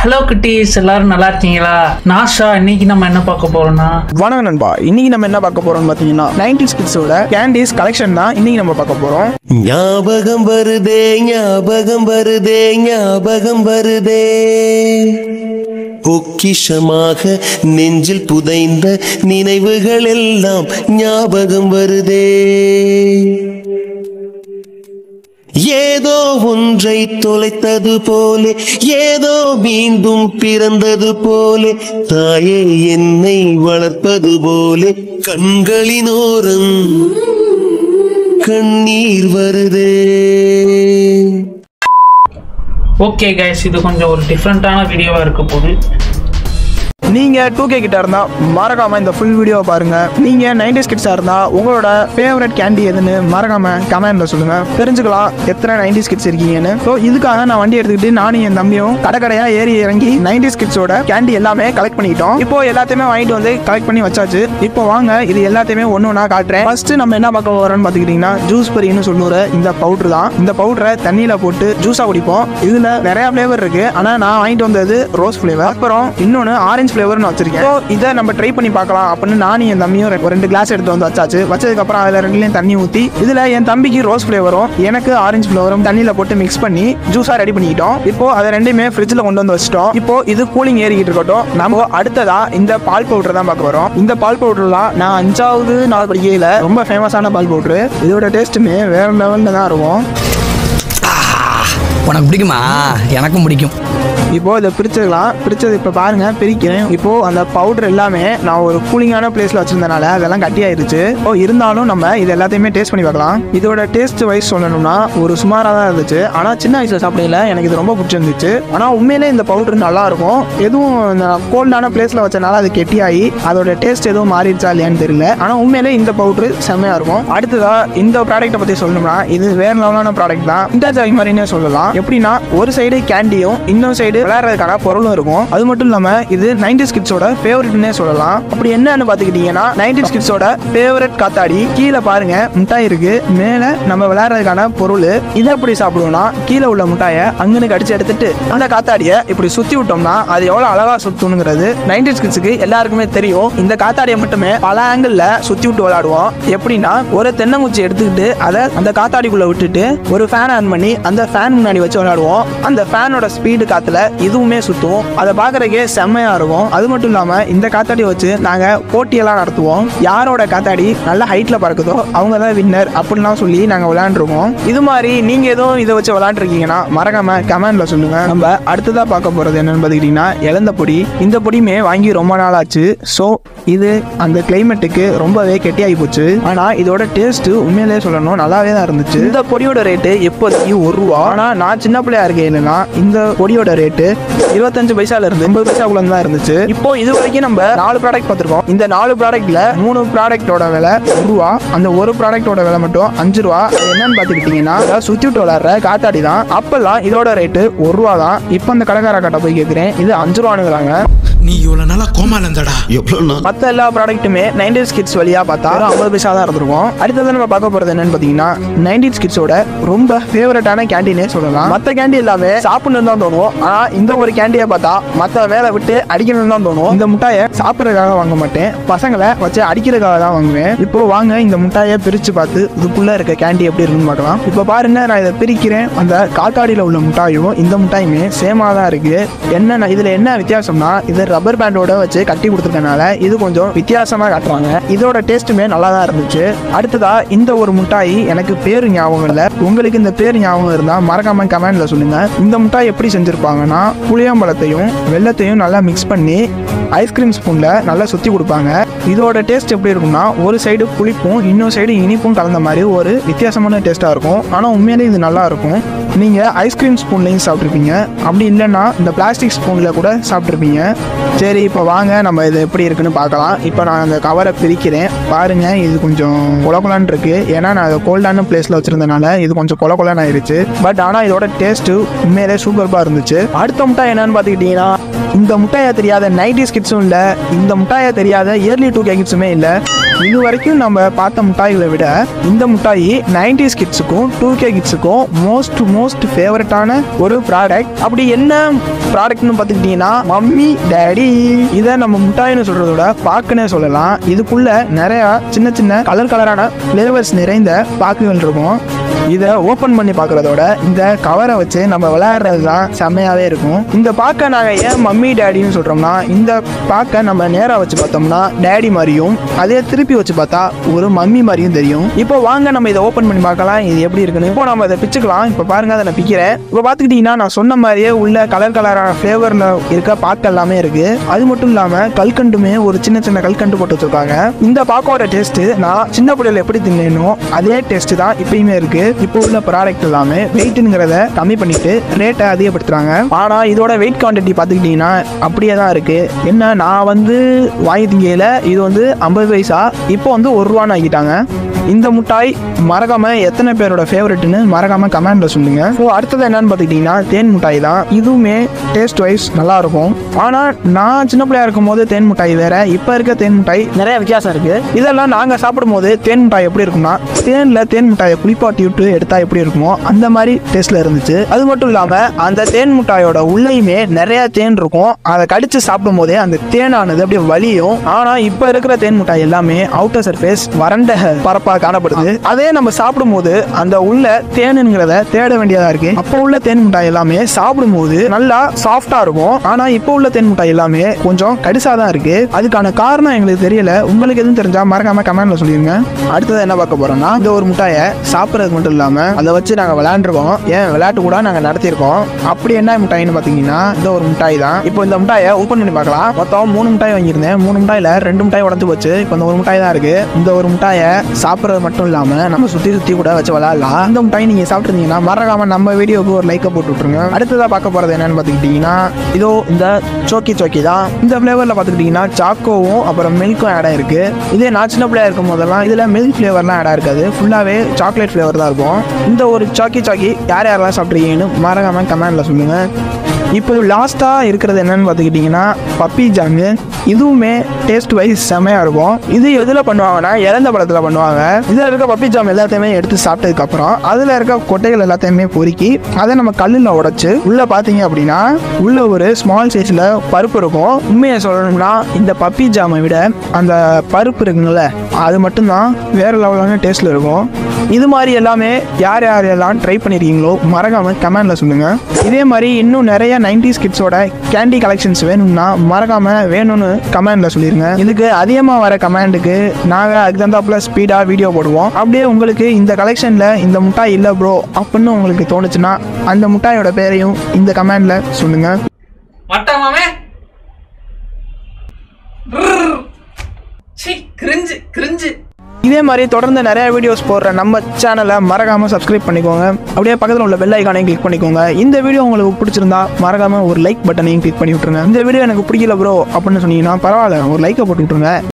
hello குட்டீஸ் எல்லாரும் நல்லா இருக்கீங்களா நாஷா இன்னைக்கு நம்ம என்ன பார்க்க போறோம்னா வணக்கம் நண்பா இன்னைக்கு நம்ம என்ன பார்க்க போறோம்னு பார்த்தீங்கன்னா நைன்டிஸ் கிட்ஸோட கேண்டீஸ் கலெக்ஷன் தான் இன்னைக்கு நம்ம பார்க்க போறோம் ஞாபகம் வருதே ஞாபகம் வருதே ஞாபகம் வருதே பொக்கிஷமாக நெஞ்சில் புதைந்த நினைவுகள் எல்லாம் ஞாபகம் வருதே ஏதோ ஒன்றை தொலைத்தது போலே ஏதோ மீண்டும் பிறந்தது போலே தாயே என்னை வளர்ப்பது போலே கண்களினோரம் கண்ணீர் வருதே ஓகே கைஸ் இது கொஞ்சம் ஒரு டிஃப்ரெண்ட்டான வீடியோவா இருக்க போகுது நீங்க டூ கே கிட்ட இருந்தா மறக்காம இந்த ஃபுல் வீடியோவை பாருங்க நீங்க நைன்டிஸ் கிட்ஸா இருந்தா உங்களோட ஃபேவரட் கேண்டி எதுன்னு மறக்காம கமெண்ட்ல சொல்லுங்க தெரிஞ்சுக்கலாம் எத்தனை நைன்டிஸ் கிட்ஸ் இருக்கீங்கன்னு ஸோ இதுக்காக நான் வண்டி எடுத்துக்கிட்டு நானும் என் தம்பியும் கடை கடையா ஏறி இறங்கி நைன்டிஸ் கிட்ஸோட கேண்டி எல்லாமே கலெக்ட் பண்ணிட்டோம் இப்போ எல்லாத்தையுமே வாங்கிட்டு வந்து கலெக்ட் பண்ணி வச்சாச்சு இப்போ வாங்க இது எல்லாத்தையுமே ஒன்று ஒன்றா காட்டுறேன் ஃபர்ஸ்ட் நம்ம என்ன பார்க்க போறோம்னு பார்த்துக்கிட்டிங்கன்னா ஜூஸ் பரின்னு சொல்லுற இந்த பவுடர் தான் இந்த பவுடரை தண்ணியில போட்டு ஜூஸா குடிப்போம் இதுல நிறைய ஃபிளேவர் இருக்கு ஆனா நான் வாங்கிட்டு வந்தது ரோஸ் ஃபிளேவர் அப்புறம் இன்னொன்னு ஆரஞ்சு ஃபிளேவர்னு வச்சிருக்கேன் ஸோ இதை நம்ம ட்ரை பண்ணி பார்க்கலாம் அப்படின்னு நானும் என் தம்பியும் ரெ- ஒரு ரெண்டு கிளாஸ் எடுத்து வந்து வச்சாச்சு வச்சதுக்கு அப்புறம் அதுல ரெண்டுலையும் தண்ணி ஊத்தி இதுல என் தம்பிக்கு ரோஸ் ஃபிளேவரும் எனக்கு ஆரஞ்சு ஃபிளேவரும் தண்ணியில போட்டு மிக்ஸ் பண்ணி ஜூஸா ரெடி பண்ணிக்கிட்டோம் இப்போ அதை ரெண்டுமே ஃப்ரிட்ஜில் கொண்டு வந்து வச்சிட்டோம் இப்போ இது கூலிங் ஏறிக்கிட்டு இருக்கட்டும் நம்ம அடுத்ததா இந்த பால் பவுடர் தான் பார்க்க வரோம் இந்த பால் பவுடர்லாம் நான் அஞ்சாவது நாள் படிக்கையில ரொம்ப ஃபேமஸான பால் பவுடர் இதோட டேஸ்ட்டுமே வேற லெவல்ல தான் இருக்கும் உனக்கு பிடிக்குமா எனக்கும் பிடிக்கும் இப்போ இதை பிரிச்சிடலாம் பிரிச்சது இப்போ பாருங்க பிரிக்கிறேன் இப்போ அந்த பவுடர் எல்லாமே நான் ஒரு கூலிங்கான பிளேஸ்ல வச்சிருந்தனால அதெல்லாம் கட்டியாயிருச்சு ஓ இருந்தாலும் நம்ம இது எல்லாத்தையுமே டேஸ்ட் பண்ணி பார்க்கலாம் இதோட டேஸ்ட் வைஸ் சொல்லணும்னா ஒரு சுமாராக தான் இருந்துச்சு ஆனால் சின்ன வயசுல சாப்பிடையில எனக்கு இது ரொம்ப பிடிச்சிருந்துச்சு ஆனால் உண்மையிலே இந்த பவுடர் நல்லா இருக்கும் எதுவும் கோல்டான பிளேஸ்ல வச்சனால அது கெட்டியாகி அதோட டேஸ்ட் எதுவும் மாறிடுச்சா இல்லையான்னு தெரியல ஆனால் உண்மையிலே இந்த பவுடர் செம்மையா இருக்கும் அடுத்ததா இந்த ப்ராடக்ட்டை பத்தி சொல்லணும்னா இது வேற லெவலான ப்ராடக்ட் தான் இன்டாஜ் மாதிரினே சொல்லலாம் எப்படின்னா ஒரு சைடு கேண்டியும் இன்னொரு சைடு விளையாடுறதுக்கான பொருளும் இருக்கும் அது மட்டும் இல்லாம இது நைன்டி கிட்ஸோட ஃபேவரட்னே சொல்லலாம் அப்படி என்னன்னு பாத்துக்கிட்டீங்கன்னா நைன்டி கிட்ஸோட ஃபேவரட் காத்தாடி கீழே பாருங்க முட்டாய் இருக்கு மேல நம்ம விளையாடுறதுக்கான பொருள் இதை எப்படி சாப்பிடுவோம்னா கீழே உள்ள முட்டாயை அங்கன்னு கடிச்சு எடுத்துட்டு அந்த காத்தாடியை இப்படி சுத்தி விட்டோம்னா அது எவ்வளவு அழகா சுத்தணுங்கிறது நைன்டி கிட்ஸுக்கு எல்லாருக்குமே தெரியும் இந்த காத்தாடியை மட்டுமே பல ஆங்கிள் சுத்தி விட்டு விளையாடுவோம் எப்படின்னா ஒரு தென்னங்குச்சி எடுத்துக்கிட்டு அதை அந்த காத்தாடிக்குள்ள விட்டுட்டு ஒரு ஃபேன் ஆன் பண்ணி அந்த ஃபேன் முன்னாடி வச்சு விளையாடுவோம் அந்த ஃபேனோட ஸ்பீடு காத்துல இதுவுமே சுத்தும் அதை பார்க்கறதுக்கே செம்மையா இருக்கும் அது மட்டும் இல்லாம இந்த காத்தாடியை வச்சு நாங்க போட்டியெல்லாம் நடத்துவோம் யாரோட காத்தாடி நல்ல ஹைட்ல பறக்குதோ அவங்க தான் வின்னர் அப்படிலாம் சொல்லி நாங்க விளையாண்டுருக்கோம் இது மாதிரி நீங்க எதுவும் இதை வச்சு விளையாண்டுருக்கீங்கன்னா மறக்காம கமெண்ட்ல சொல்லுங்க நம்ம அடுத்ததா பார்க்க போறது என்னன்னு பாத்துக்கிட்டீங்கன்னா இழந்த பொடி இந்த பொடியுமே வாங்கி ரொம்ப நாள் ஆச்சு ஸோ இது அந்த கிளைமேட்டுக்கு ரொம்பவே கெட்டியாகி போச்சு ஆனா இதோட டேஸ்ட் உண்மையிலேயே சொல்லணும் நல்லாவே தான் இருந்துச்சு இந்த பொடியோட ரேட்டு இப்போதைக்கு ஒரு ரூபா ஆனா நான் சின்ன பிள்ளையா இருக்கையிலனா இந்த பொடியோட ரேட்டு இருபத்தஞ்சு பைசால இருந்து எண்பது பைசாக்குள்ள தான் இருந்துச்சு இப்போ இது வரைக்கும் நம்ம நாலு ப்ராடக்ட் பார்த்திருக்கோம் இந்த நாலு ப்ராடக்ட்ல மூணு ப்ராடக்ட்டோட விலை ஒரு ரூபா அந்த ஒரு ப்ராடக்ட்டோட விலை மட்டும் அஞ்சு ரூபா அது என்னன்னு பார்த்துக்கிட்டிங்கன்னா அதாவது சுத்தி விட்டு விளாட்ற காத்தாடி தான் அப்பெல்லாம் இதோட ரேட்டு ஒரு ரூபா தான் இப்போ அந்த கடைக்கார கிட்ட போய் கேட்குறேன் இது அஞ்சு ரூபானுங்கிறாங்க நீ இவ்வளவு நாளா கோமால இருந்தடா எவ்வளோ மற்ற எல்லா ப்ராடக்ட்டுமே நைன்டிஸ் கிட்ஸ் வழியா பார்த்தா வெறும் ஐம்பது பைசா தான் இருந்திருக்கும் அடுத்தது நம்ம பார்க்க போறது என்னன்னு பார்த்தீங்கன்னா நைன்டிஸ் கிட்ஸோட ரொம்ப ஃபேவரட்டான கேண்டீனே சொல்லலாம் மற்ற கேண்டி எல்லாமே சாப்பிடணும் தான் தோணும் ஆனா இந்த ஒரு கேண்டியை பார்த்தா மற்ற வேலை விட்டு அடிக்கணும்னு தான் தோணும் இந்த முட்டாயை சாப்பிட்றதுக்காக வாங்க மாட்டேன் பசங்களை வச்சு அடிக்கிறதுக்காக தான் வாங்குவேன் இப்போ வாங்க இந்த முட்டாயை பிரிச்சு பார்த்து இதுக்குள்ள இருக்க கேண்டி எப்படி இருக்குன்னு பார்க்கலாம் இப்போ பாருங்க நான் இதை பிரிக்கிறேன் அந்த காத்தாடியில் உள்ள முட்டாயும் இந்த முட்டாயுமே சேமா தான் இருக்கு என்ன இதுல என்ன வித்தியாசம்னா இது ரப்பர் பேண்டோட வச்சு கட்டி கொடுத்துருக்கனால இது கொஞ்சம் வித்தியாசமா காட்டுறாங்க இதோட டேஸ்ட்டுமே நல்லா தான் இருந்துச்சு அடுத்ததா இந்த ஒரு முட்டாய் எனக்கு பேரு ஞாபகம் இல்லை உங்களுக்கு இந்த பேர் ஞாபகம் இருந்தா மறக்காம கமெண்ட்ல சொல்லுங்க இந்த முட்டாய் எப்படி செஞ்சிருப்பாங்கன்னா புளியம்பழத்தையும் வெள்ளத்தையும் நல்லா மிக்ஸ் பண்ணி ஐஸ்கிரீம் ஸ்பூன்ல நல்லா சுத்தி கொடுப்பாங்க இதோட டேஸ்ட் எப்படி இருக்கும்னா ஒரு சைடு புளிப்பும் இன்னொரு சைடு இனிப்பும் கலந்த மாதிரி ஒரு வித்தியாசமான டேஸ்டா இருக்கும் ஆனா உண்மையிலே இது நல்லா இருக்கும் நீங்க ஐஸ்கிரீம் ஸ்பூன்லையும் சாப்பிட்ருப்பீங்க அப்படி இல்லைன்னா இந்த பிளாஸ்டிக் ஸ்பூன்ல கூட சாப்பிட்ருப்பீங்க சரி இப்போ வாங்க நம்ம இது எப்படி இருக்குன்னு பார்க்கலாம் இப்போ நான் அந்த கவரை பிரிக்கிறேன் பாருங்க இது கொஞ்சம் குலகுலான்னு இருக்கு ஏன்னா நான் அதை கோல்டான பிளேஸ்ல வச்சிருந்தனால இது கொஞ்சம் கொல கொலன்னு ஆயிருச்சு பட் ஆனால் இதோட டேஸ்ட் உண்மையிலே சூப்பர்பா இருந்துச்சு அடுத்த முட்டாய் என்னன்னு பார்த்துக்கிட்டீங்கன்னா இந்த முட்டாயை தெரியாத நைன்டிஸ் கிட்ஸும் இல்லை இந்த முட்டாயை தெரியாத இயர்லி டூ கே கிட்ஸுமே இல்லை இது வரைக்கும் நம்ம பார்த்த முட்டாய்களை விட இந்த முட்டாய் நைன்டிஸ் கிட்ஸுக்கும் டூ கே கிட்ஸுக்கும் மோஸ்ட் மோஸ்ட் மோஸ்ட் ஃபேவரட்டான ஒரு ப்ராடக்ட் அப்படி என்ன ப்ராடக்ட்னு பார்த்துக்கிட்டிங்கன்னா மம்மி டேடி இதை நம்ம முட்டாயின்னு சொல்கிறத விட பாக்குன்னே சொல்லலாம் இதுக்குள்ள நிறையா சின்ன சின்ன கலர் கலரான ஃப்ளேவர்ஸ் நிறைந்த பாக்குகள் இருக்கும் இதை ஓப்பன் பண்ணி பார்க்குறதோட இந்த கவரை வச்சு நம்ம விளையாடுறது தான் செம்மையாகவே இருக்கும் இந்த பாக்கை நாங்கள் ஏன் மம்மி டேடின்னு சொல்கிறோம்னா இந்த பாக்கை நம்ம நேராக வச்சு பார்த்தோம்னா டேடி மாதிரியும் அதே திருப்பி வச்சு பார்த்தா ஒரு மம்மி மாதிரியும் தெரியும் இப்போ வாங்க நம்ம இதை ஓப்பன் பண்ணி பார்க்கலாம் இது எப்படி இருக்குன்னு இப்போ நம்ம இதை பிச்சுக்கலாம் இப்போ பாருங்க அதை நான் பிக்கிறேன் இப்போ பார்த்துக்கிட்டிங்கன்னா நான் சொன்ன மாதிரியே உள்ள கலர் கலரான ஃப்ளேவரில் இருக்க பாக்கு எல்லாமே இருக்கு அது மட்டும் இல்லாமல் கல்கண்டுமே ஒரு சின்ன சின்ன கல்கண்டு போட்டு வச்சிருக்காங்க இந்த பாக்கோட டேஸ்ட் நான் சின்ன பிள்ளையில எப்படி தின்னேனோ அதே டேஸ்ட் தான் இப்பயுமே இருக்கு இப்போ உள்ள ப்ராடக்ட் எல்லாமே வெயிட்ங்கிறத கம்மி பண்ணிட்டு ரேட்டை அதிகப்படுத்துறாங்க ஆனா இதோட வெயிட் குவான்டிட்டி பார்த்துக்கிட்டிங்கன்னா அப்படியே தான் இருக்கு என்ன நான் வந்து வாங்கி திங்கையில இது வந்து ஐம்பது பைசா இப்போ வந்து ஒரு ரூபான்னு ஆக்கிட்டாங்க இந்த முட்டாய் மறக்காம எத்தனை பேரோட ஃபேவரெட்னு மறக்காம கமெண்ட்ல சொல்லுங்க ஸோ அடுத்தது என்னன்னு பார்த்துக்கிட்டிங்கன்னா தேன் முட்டாய் தான் இதுவுமே டேஸ்ட் வைஸ் நல்லா இருக்கும் ஆனா நான் சின்ன பிள்ளையா இருக்கும் போது தேன் முட்டாய் வேற இப்போ இருக்க தேன் முட்டாய் நிறைய வித்தியாசம் இருக்கு இதெல்லாம் நாங்க சாப்பிடும் போது தேன் முட்டாய் எப்படி இருக்கும்னா தேன்ல தேன் முட்டாயை குளிப்பாட்டி விட்டு எடுத்தா எப்படி இருக்குமோ அந்த மாதிரி டேஸ்ட்ல இருந்துச்சு அது மட்டும் இல்லாம அந்த தேன் முட்டாயோட உள்ளேயுமே நிறைய தேன் இருக்கும் அதை கடிச்சு சாப்பிடும் போதே அந்த தேனானது அப்படியே வலியும் ஆனா இப்ப இருக்கிற தேன் முட்டாய் எல்லாமே அவுட்டர் சர்ஃபேஸ் வறண்ட பரப்பா காணப்படுது அதே நம்ம சாப்பிடும்போது அந்த உள்ள தேனுங்கிறத தேட வேண்டியதா இருக்கு அப்போ உள்ள தேன் மிட்டாய் எல்லாமே சாப்பிடும்போது நல்லா சாஃப்டா இருக்கும் ஆனா இப்போ உள்ள தேன் மிட்டாய் எல்லாமே கொஞ்சம் கடிசாதான் இருக்கு அதுக்கான காரணம் எங்களுக்கு தெரியல உங்களுக்கு எதுவும் தெரிஞ்சா மறக்காம கமெண்ட்ல சொல்லிருங்க அடுத்தது என்ன பார்க்க போறோம்னா இந்த ஒரு முட்டாயை சாப்பிட்றதுக்கு மட்டும் இல்லாம அதை வச்சு நாங்க விளையாண்டுருக்கோம் ஏன் விளையாட்டு கூட நாங்க நடத்தியிருக்கோம் அப்படி என்ன மிட்டாய்னு பாத்தீங்கன்னா இந்த ஒரு மிட்டாய் தான் இப்போ இந்த மிட்டாயை ஓப்பன் பண்ணி பார்க்கலாம் மொத்தம் மூணு மிட்டாய் வாங்கியிருந்தேன் மூணு மிட்டாயில ரெண்டு மிட்டாய் உடஞ்சு போச்சு இப்போ இந்த ஒரு மிட்டாய் தான் இருக்கு இந்த ஒரு மிட்டாயை சாப்பிட்றது மட்டும் இல்லாம நம்ம சுத்தி சுத்தி கூட வச்சு விளையாடலாம் இந்த மிட்டாய் நீங்க சாப்பிட்டுருந்தீங்கன்னா மறக்காம நம்ம வீடியோக்கு ஒரு லைக்கை போட்டு விட்டுருங்க அடுத்ததா பார்க்க போறது என்னன்னு பாத்துக்கிட்டீங்கன்னா இதோ இந்த சோக்கி சோக்கி தான் இந்த ஃபிளேவர்ல பாத்துக்கிட்டீங்கன்னா சாக்கோவும் அப்புறம் மில்க்கும் ஆட் ஆயிருக்கு இதே நான் சின்ன பிள்ளையா இருக்கும் போதெல்லாம் இதுல மில்க் ஃபிளேவர்லாம் ஆட் ஆயிருக்காது ஃபுல்லாவே சாக்லேட் ஃபிளேவர் தான் இருக்கும் இந்த ஒரு சாக்கி சாக்கி யார் யாரெல்லாம் சாப்பிட்றீங்கன்னு மறக்காம கமெண்ட்ல சொல்லுங்க இப்போ லாஸ்ட்டாக இருக்கிறது என்னன்னு பார்த்துக்கிட்டிங்கன்னா பப்பி ஜாங்கு இதுவுமே டேஸ்ட் வைஸ் செமையாக இருக்கும் இது எதில் பண்ணுவாங்கன்னா இறந்த பழத்தில் பண்ணுவாங்க இதில் இருக்க பப்பி ஜாம் எல்லாத்தையுமே எடுத்து சாப்பிட்டதுக்கப்புறம் அதில் இருக்க கொட்டைகள் எல்லாத்தையுமே பொறுக்கி அதை நம்ம கல்லில் உடைச்சு உள்ளே பார்த்தீங்க அப்படின்னா உள்ள ஒரு ஸ்மால் சைஸில் பருப்பு இருக்கும் உண்மையை சொல்லணும்னா இந்த பப்பி ஜாமை விட அந்த பருப்பு இருக்குங்கள அது மட்டும்தான் வேறு லெவலான டேஸ்ட்டில் இருக்கும் இது மாதிரி எல்லாமே யார் யார் எல்லாம் ட்ரை பண்ணியிருக்கீங்களோ மறக்காம கமெண்ட்ல சொல்லுங்க இதே மாதிரி இன்னும் நிறைய நைன்டிஸ் கிட்ஸோட கேண்டி கலெக்ஷன்ஸ் வேணும்னா மறக்காம வேணும்னு கமெண்ட்ல சொல்லிருங்க இதுக்கு அதிகமாக வர கமெண்டுக்கு நாங்கள் அதுக்கு தந்தாப்புல ஸ்பீடாக வீடியோ போடுவோம் அப்படியே உங்களுக்கு இந்த கலெக்ஷனில் இந்த முட்டாய் இல்லை ப்ரோ அப்படின்னு உங்களுக்கு தோணுச்சுன்னா அந்த முட்டாயோட பேரையும் இந்த கமெண்ட்ல சொல்லுங்க மட்டமாமே சி கிரிஞ்சு கிரிஞ்சு இதே மாதிரி தொடர்ந்து நிறைய வீடியோஸ் போடுற நம்ம சேனலை மறக்காம சப்ஸ்கிரைப் பண்ணிக்கோங்க அப்படியே பக்கத்தில் உள்ள பெல் ஐக்கானையும் கிளிக் பண்ணிக்கோங்க இந்த வீடியோ உங்களுக்கு பிடிச்சிருந்தா மறக்காம ஒரு லைக் பட்டனையும் கிளிக் பண்ணி விட்டுருங்க இந்த வீடியோ எனக்கு பிடிக்கல ப்ரோ அப்படின்னு சொன்னீங்கன்னா பரவாயில்ல ஒரு லைக்கை போட்டு விட்டுருங்க